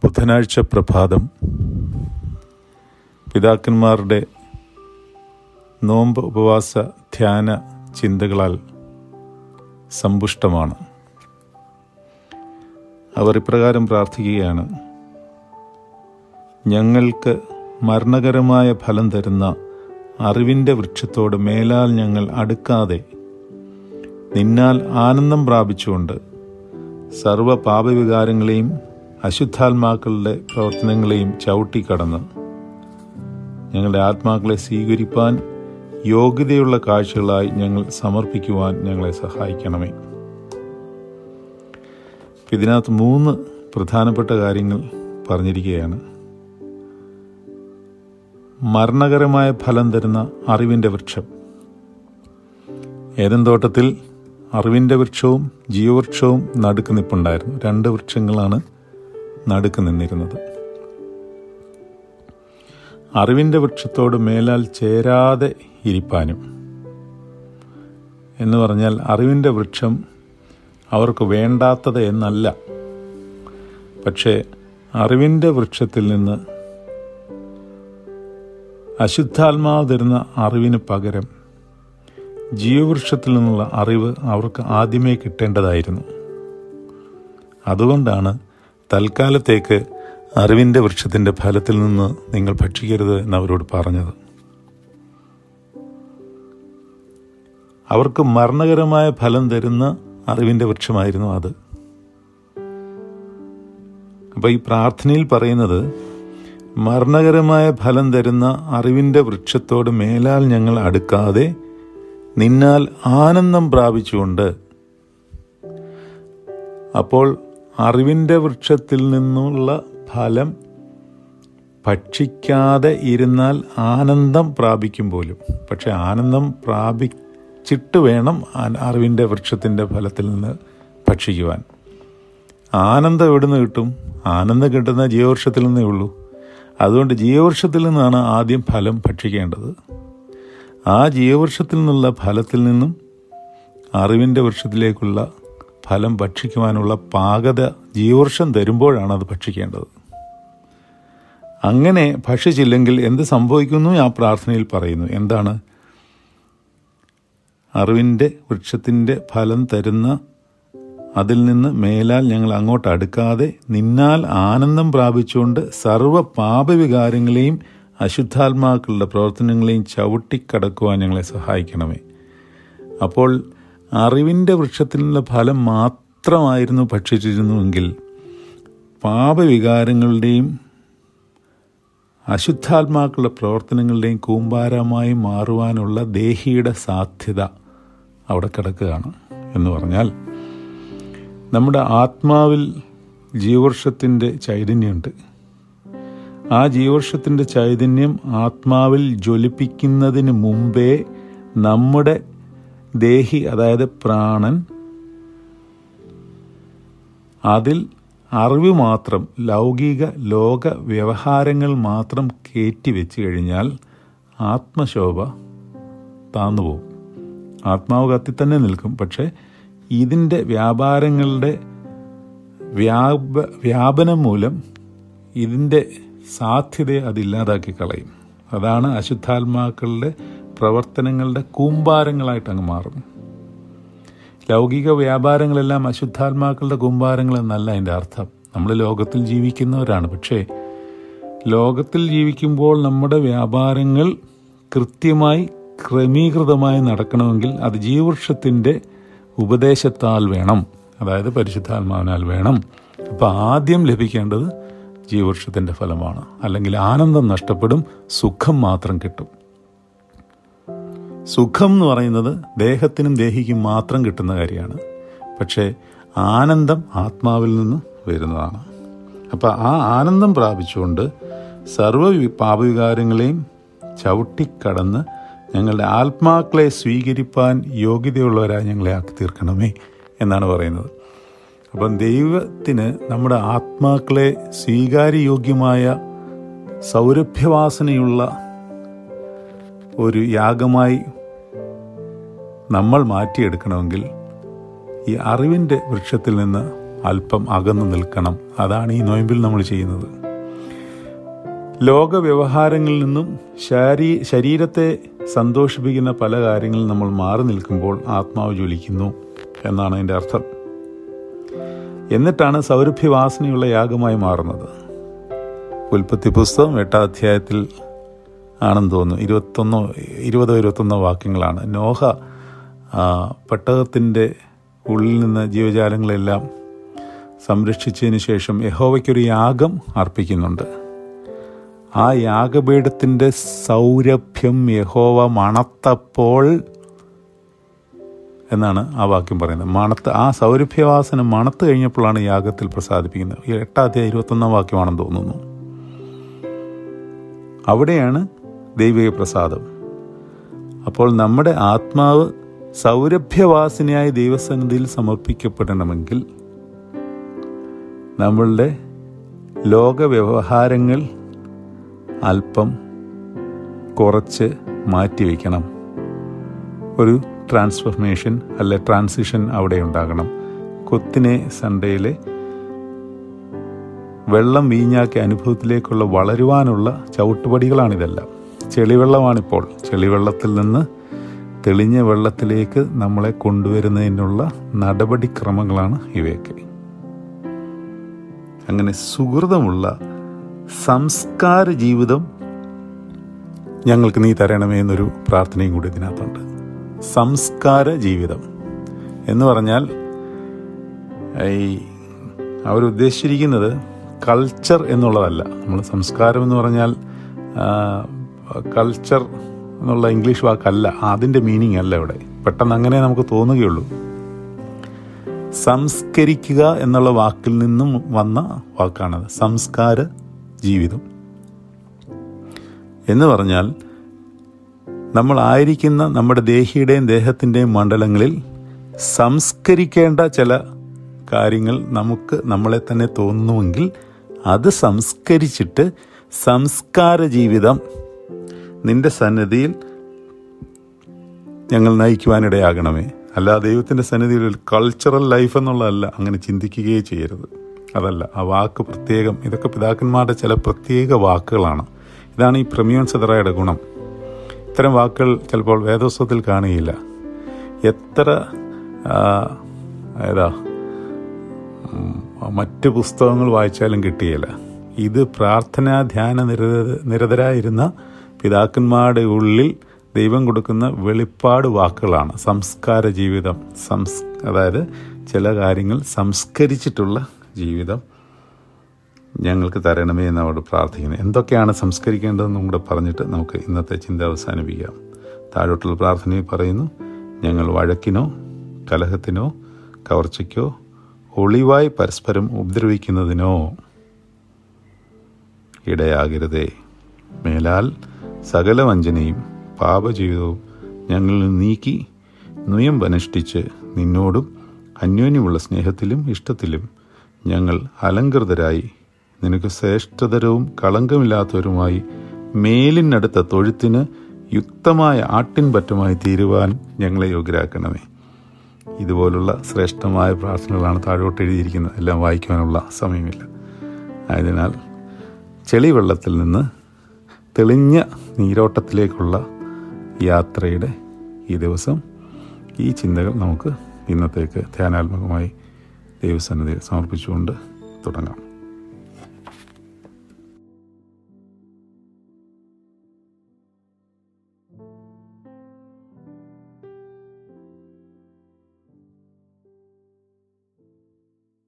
ബുധനാഴ്ച പ്രഭാതം പിതാക്കന്മാരുടെ നോമ്പ് ഉപവാസ ധ്യാന ചിന്തകളാൽ സമ്പുഷ്ടമാണ് അവർ ഇപ്രകാരം പ്രാർത്ഥിക്കുകയാണ് ഞങ്ങൾക്ക് മരണകരമായ ഫലം തരുന്ന അറിവിൻ്റെ വൃക്ഷത്തോട് മേലാൽ ഞങ്ങൾ അടുക്കാതെ നിന്നാൽ ആനന്ദം പ്രാപിച്ചുകൊണ്ട് സർവ പാപവികാരങ്ങളെയും അശുദ്ധാത്മാക്കളുടെ പ്രവർത്തനങ്ങളെയും ചവിട്ടിക്കടന്ന് ഞങ്ങളുടെ ആത്മാക്കളെ സ്വീകരിപ്പാൻ യോഗ്യതയുള്ള കാഴ്ചകളായി ഞങ്ങൾ സമർപ്പിക്കുവാൻ ഞങ്ങളെ സഹായിക്കണമേ ഇതിനകത്ത് മൂന്ന് പ്രധാനപ്പെട്ട കാര്യങ്ങൾ പറഞ്ഞിരിക്കുകയാണ് മരണകരമായ ഫലം തരുന്ന അറിവിൻ്റെ വൃക്ഷം ഏതൻ തോട്ടത്തിൽ അറിവിൻ്റെ വൃക്ഷവും ജീവവൃക്ഷവും നടുക്ക് നിപ്പുണ്ടായിരുന്നു രണ്ട് വൃക്ഷങ്ങളാണ് നടുക്ക് നിന്നിരുന്നത് അറിവിൻ്റെ വൃക്ഷത്തോട് മേലാൽ ചേരാതെ ഇരിപ്പാനും എന്ന് പറഞ്ഞാൽ അറിവിൻ്റെ വൃക്ഷം അവർക്ക് വേണ്ടാത്തത് എന്നല്ല പക്ഷേ അറിവിൻ്റെ വൃക്ഷത്തിൽ നിന്ന് അശുദ്ധാത്മാവ് തരുന്ന അറിവിന് പകരം ജീവവൃക്ഷത്തിൽ നിന്നുള്ള അറിവ് അവർക്ക് ആദ്യമേ കിട്ടേണ്ടതായിരുന്നു അതുകൊണ്ടാണ് തൽക്കാലത്തേക്ക് അറിവിൻ്റെ വൃക്ഷത്തിൻ്റെ ഫലത്തിൽ നിന്ന് നിങ്ങൾ ഭക്ഷിക്കരുത് എന്നവരോട് പറഞ്ഞത് അവർക്ക് മരണകരമായ ഫലം തരുന്ന അറിവിൻ്റെ വൃക്ഷമായിരുന്നു അത് അപ്പോൾ ഈ പ്രാർത്ഥനയിൽ പറയുന്നത് മരണകരമായ ഫലം തരുന്ന അറിവിൻ്റെ വൃക്ഷത്തോട് മേലാൽ ഞങ്ങൾ അടുക്കാതെ നിന്നാൽ ആനന്ദം പ്രാപിച്ചുകൊണ്ട് അപ്പോൾ അറിവിൻ്റെ വൃക്ഷത്തിൽ നിന്നുള്ള ഫലം ഭക്ഷിക്കാതെ ഇരുന്നാൽ ആനന്ദം പ്രാപിക്കും പോലും പക്ഷെ ആനന്ദം പ്രാപിച്ചിട്ട് വേണം അറിവിൻ്റെ വൃക്ഷത്തിൻ്റെ ഫലത്തിൽ നിന്ന് ഭക്ഷിക്കുവാൻ ആനന്ദം എവിടുന്ന് കിട്ടും ആനന്ദം കിട്ടുന്ന ജീവവൃക്ഷത്തിൽ നിന്നേ ഉള്ളൂ അതുകൊണ്ട് ജീവവൃക്ഷത്തിൽ നിന്നാണ് ആദ്യം ഫലം ഭക്ഷിക്കേണ്ടത് ആ ജീവവൃക്ഷത്തിൽ നിന്നുള്ള ഫലത്തിൽ നിന്നും അറിവിൻ്റെ വൃക്ഷത്തിലേക്കുള്ള ഫലം ഭക്ഷിക്കുവാനുള്ള പാകത ജീവവൃക്ഷം തരുമ്പോഴാണ് അത് ഭക്ഷിക്കേണ്ടത് അങ്ങനെ ഭക്ഷിച്ചില്ലെങ്കിൽ എന്ത് സംഭവിക്കുന്നു ആ പ്രാർത്ഥനയിൽ പറയുന്നു എന്താണ് അറിവിൻ്റെ വൃക്ഷത്തിൻ്റെ ഫലം തരുന്ന അതിൽ നിന്ന് മേലാൽ ഞങ്ങൾ അങ്ങോട്ട് അടുക്കാതെ നിന്നാൽ ആനന്ദം പ്രാപിച്ചുകൊണ്ട് സർവ പാപവികാരങ്ങളെയും അശുദ്ധാത്മാക്കളുടെ പ്രവർത്തനങ്ങളെയും ചവിട്ടിക്കടക്കുവാൻ ഞങ്ങളെ സഹായിക്കണമേ അപ്പോൾ അറിവിൻ്റെ വൃക്ഷത്തിൽ നിന്നുള്ള ഫലം മാത്രമായിരുന്നു ഭക്ഷിച്ചിരുന്നുവെങ്കിൽ പാപവികാരങ്ങളുടെയും അശുദ്ധാത്മാക്കളുടെ പ്രവർത്തനങ്ങളുടെയും കൂമ്പാരമായി മാറുവാനുള്ള ദേഹിയുടെ സാധ്യത അവിടെ കിടക്കുകയാണ് എന്ന് പറഞ്ഞാൽ നമ്മുടെ ആത്മാവിൽ ജീവവർഷത്തിൻ്റെ ചൈതന്യമുണ്ട് ആ ജീവവർഷത്തിൻ്റെ ചൈതന്യം ആത്മാവിൽ ജ്വലിപ്പിക്കുന്നതിന് മുമ്പേ നമ്മുടെ ദേഹി അതായത് പ്രാണൻ അതിൽ അറിവ് മാത്രം ലൗകിക ലോക വ്യവഹാരങ്ങൾ മാത്രം കയറ്റി വെച്ച് കഴിഞ്ഞാൽ ആത്മശോഭ താന്നുപോകും ആത്മാവ് കത്തി തന്നെ നിൽക്കും പക്ഷേ ഇതിൻ്റെ വ്യാപാരങ്ങളുടെ വ്യാപ വ്യാപനം മൂലം ഇതിൻ്റെ സാധ്യതയെ അതില്ലാതാക്കി കളയും അതാണ് അശുദ്ധാത്മാക്കളുടെ പ്രവർത്തനങ്ങളുടെ കൂമ്പാരങ്ങളായിട്ട് അങ്ങ് മാറും ലൗകിക വ്യാപാരങ്ങളെല്ലാം അശുദ്ധാത്മാക്കളുടെ കൂമ്പാരങ്ങൾ എന്നല്ല അതിൻ്റെ അർത്ഥം നമ്മൾ ലോകത്തിൽ ജീവിക്കുന്നവരാണ് പക്ഷേ ലോകത്തിൽ ജീവിക്കുമ്പോൾ നമ്മുടെ വ്യാപാരങ്ങൾ കൃത്യമായി ക്രമീകൃതമായി നടക്കണമെങ്കിൽ അത് ജീവവൃക്ഷത്തിൻ്റെ ഉപദേശത്താൽ വേണം അതായത് പരിശുദ്ധാത്മാവിനാൽ വേണം അപ്പോൾ ആദ്യം ലഭിക്കേണ്ടത് ജീവവൃക്ഷത്തിൻ്റെ ഫലമാണ് അല്ലെങ്കിൽ ആനന്ദം നഷ്ടപ്പെടും സുഖം മാത്രം കിട്ടും സുഖം എന്ന് പറയുന്നത് ദേഹത്തിനും ദേഹിക്കും മാത്രം കിട്ടുന്ന കാര്യമാണ് പക്ഷേ ആനന്ദം ആത്മാവിൽ നിന്ന് വരുന്നതാണ് അപ്പോൾ ആ ആനന്ദം പ്രാപിച്ചുകൊണ്ട് സർവ പാപവികാരങ്ങളെയും ചവിട്ടിക്കടന്ന് ഞങ്ങളുടെ ആത്മാക്കളെ സ്വീകരിപ്പാൻ യോഗ്യതയുള്ളവരായി ഞങ്ങളെ ആക്കി തീർക്കണമേ എന്നാണ് പറയുന്നത് അപ്പം ദൈവത്തിന് നമ്മുടെ ആത്മാക്കളെ സ്വീകാര്യയോഗ്യമായ സൗരഭ്യവാസനയുള്ള ഒരു യാഗമായി നമ്മൾ മാറ്റിയെടുക്കണമെങ്കിൽ ഈ അറിവിൻ്റെ വൃക്ഷത്തിൽ നിന്ന് അല്പം അകന്നു നിൽക്കണം അതാണ് ഈ നോയമ്പിൽ നമ്മൾ ചെയ്യുന്നത് ലോക വ്യവഹാരങ്ങളിൽ നിന്നും ശാരീ ശരീരത്തെ സന്തോഷിപ്പിക്കുന്ന പല കാര്യങ്ങളിൽ നമ്മൾ മാറി നിൽക്കുമ്പോൾ ആത്മാവ് ജ്വലിക്കുന്നു എന്നാണ് അതിൻ്റെ അർത്ഥം എന്നിട്ടാണ് സൗരഭ്യവാസനയുള്ള യാഗമായി മാറുന്നത് ഉൽപ്പത്തി പുസ്തകം എട്ടാം അധ്യായത്തിൽ ആണെന്ന് തോന്നുന്നു ഇരുപത്തൊന്നോ ഇരുപതോ ഇരുപത്തൊന്നോ വാക്യങ്ങളാണ് നോഹ പെട്ടകത്തിൻ്റെ ഉള്ളിൽ നിന്ന് ജീവജാലങ്ങളെല്ലാം സംരക്ഷിച്ചതിന് ശേഷം യഹോവയ്ക്കൊരു യാഗം അർപ്പിക്കുന്നുണ്ട് ആ യാഗപീഠത്തിൻ്റെ സൗരഭ്യം യഹോവ മണത്തപ്പോൾ എന്നാണ് ആ വാക്യം പറയുന്നത് മണത്ത് ആ സൗരഭ്യവാസന മണത്ത് കഴിഞ്ഞപ്പോഴാണ് യാഗത്തിൽ പ്രസാദിപ്പിക്കുന്നത് എട്ടാം അധ്യായം ഇരുപത്തൊന്നാം വാക്യമാണെന്ന് തോന്നുന്നു അവിടെയാണ് ദൈവിക പ്രസാദം അപ്പോൾ നമ്മുടെ ആത്മാവ് സൗരഭ്യവാസിനിയായ ദൈവസന്നിധിയിൽ സമർപ്പിക്കപ്പെടണമെങ്കിൽ നമ്മളുടെ ലോക വ്യവഹാരങ്ങൾ അല്പം കുറച്ച് മാറ്റിവെക്കണം ഒരു ട്രാൻസ്ഫർമേഷൻ അല്ലെ ട്രാൻസിഷൻ അവിടെ ഉണ്ടാകണം കൊത്തിനെ സൺഡേയിലെ വെള്ളം വീഞ്ഞാക്കിയ അനുഭവത്തിലേക്കുള്ള വളരുവാനുള്ള ചവിട്ടുപടികളാണിതെല്ലാം ചെളിവെള്ളമാണിപ്പോൾ ചെളിവെള്ളത്തിൽ നിന്ന് തെളിഞ്ഞ വെള്ളത്തിലേക്ക് നമ്മളെ കൊണ്ടുവരുന്നതിനുള്ള നടപടിക്രമങ്ങളാണ് ഇവയൊക്കെ അങ്ങനെ സുഹൃതമുള്ള സംസ്കാര ജീവിതം ഞങ്ങൾക്ക് നീ തരണമേ എന്നൊരു പ്രാർത്ഥനയും കൂടി ഇതിനകത്തുണ്ട് സംസ്കാര ജീവിതം എന്ന് പറഞ്ഞാൽ ഈ അവരുദ്ദേശിച്ചിരിക്കുന്നത് കൾച്ചർ എന്നുള്ളതല്ല നമ്മൾ സംസ്കാരം എന്ന് പറഞ്ഞാൽ കൾച്ചർ എന്നുള്ള ഇംഗ്ലീഷ് വാക്കല്ല അതിൻ്റെ മീനിങ് അല്ല ഇവിടെ പെട്ടെന്ന് അങ്ങനെ നമുക്ക് തോന്നുകയുള്ളൂ സംസ്കരിക്കുക എന്നുള്ള വാക്കിൽ നിന്നും വന്ന വാക്കാണത് സംസ്കാര ജീവിതം എന്ന് പറഞ്ഞാൽ നമ്മൾ ആയിരിക്കുന്ന നമ്മുടെ ദേഹിയുടെയും ദേഹത്തിൻ്റെയും മണ്ഡലങ്ങളിൽ സംസ്കരിക്കേണ്ട ചില കാര്യങ്ങൾ നമുക്ക് നമ്മളെ തന്നെ തോന്നുന്നുവെങ്കിൽ അത് സംസ്കരിച്ചിട്ട് സംസ്കാര ജീവിതം നിന്റെ സന്നിധിയിൽ ഞങ്ങൾ നയിക്കുവാനിടയാകണമേ അല്ല ദൈവത്തിൻ്റെ സന്നിധിയിൽ ഒരു കൾച്ചറൽ ലൈഫ് എന്നുള്ളതല്ല അങ്ങനെ ചിന്തിക്കുകയേ ചെയ്യരുത് അതല്ല ആ വാക്ക് പ്രത്യേകം ഇതൊക്കെ പിതാക്കന്മാരുടെ ചില പ്രത്യേക വാക്കുകളാണ് ഇതാണ് ഈ പ്രമിയോൻ സദറയുടെ ഗുണം ഇത്തരം വാക്കുകൾ ചിലപ്പോൾ വേദോത്സവത്തിൽ കാണുകയില്ല എത്ര ഏതാ മറ്റ് പുസ്തകങ്ങൾ വായിച്ചാലും കിട്ടുകയില്ല ഇത് പ്രാർത്ഥനാ ധ്യാന നിരത നിരതരായിരുന്ന പിതാക്കന്മാരുടെ ഉള്ളിൽ ദൈവം കൊടുക്കുന്ന വെളിപ്പാട് വാക്കുകളാണ് സംസ്കാര ജീവിതം സംസ് അതായത് ചില കാര്യങ്ങൾ സംസ്കരിച്ചിട്ടുള്ള ജീവിതം ഞങ്ങൾക്ക് തരണമേ എന്ന് അവരോട് പ്രാർത്ഥിക്കുന്നത് എന്തൊക്കെയാണ് സംസ്കരിക്കേണ്ടതെന്നും കൂടെ പറഞ്ഞിട്ട് നമുക്ക് ഇന്നത്തെ ചിന്ത അവസാനിപ്പിക്കാം താഴോട്ടുള്ള പ്രാർത്ഥനയിൽ പറയുന്നു ഞങ്ങൾ വഴക്കിനോ കലഹത്തിനോ കവർച്ചയ്ക്കോ ഒളിവായി പരസ്പരം ഉപദ്രവിക്കുന്നതിനോ ഇടയാകരുതേ മേലാൽ സകല വഞ്ചനയും പാപജീവിതവും ഞങ്ങളിൽ നീക്കി നുയമ്പനുഷ്ഠിച്ച് നിന്നോടും അന്യോന്യമുള്ള സ്നേഹത്തിലും ഇഷ്ടത്തിലും ഞങ്ങൾ അലങ്കൃതരായി നിനക്ക് ശ്രേഷ്ഠതരവും കളങ്കമില്ലാത്തവരുമായി മേലിനടുത്ത തൊഴുത്തിന് യുക്തമായ ആട്ടിൻപറ്റമായി തീരുവാൻ ഞങ്ങളെ യോഗ്യരാക്കണമേ ഇതുപോലുള്ള ശ്രേഷ്ഠമായ പ്രാർത്ഥനകളാണ് താഴോട്ട് എഴുതിയിരിക്കുന്നത് എല്ലാം വായിക്കുവാനുള്ള സമയമില്ല ആയതിനാൽ ചെളിവെള്ളത്തിൽ നിന്ന് തെളിഞ്ഞ നീരോട്ടത്തിലേക്കുള്ള യാത്രയുടെ ഈ ദിവസം ഈ ചിന്തകൾ നമുക്ക് ഇന്നത്തേക്ക് ധ്യാനാത്മകമായി ദൈവസന്നിധിയിൽ സമർപ്പിച്ചുകൊണ്ട് തുടങ്ങാം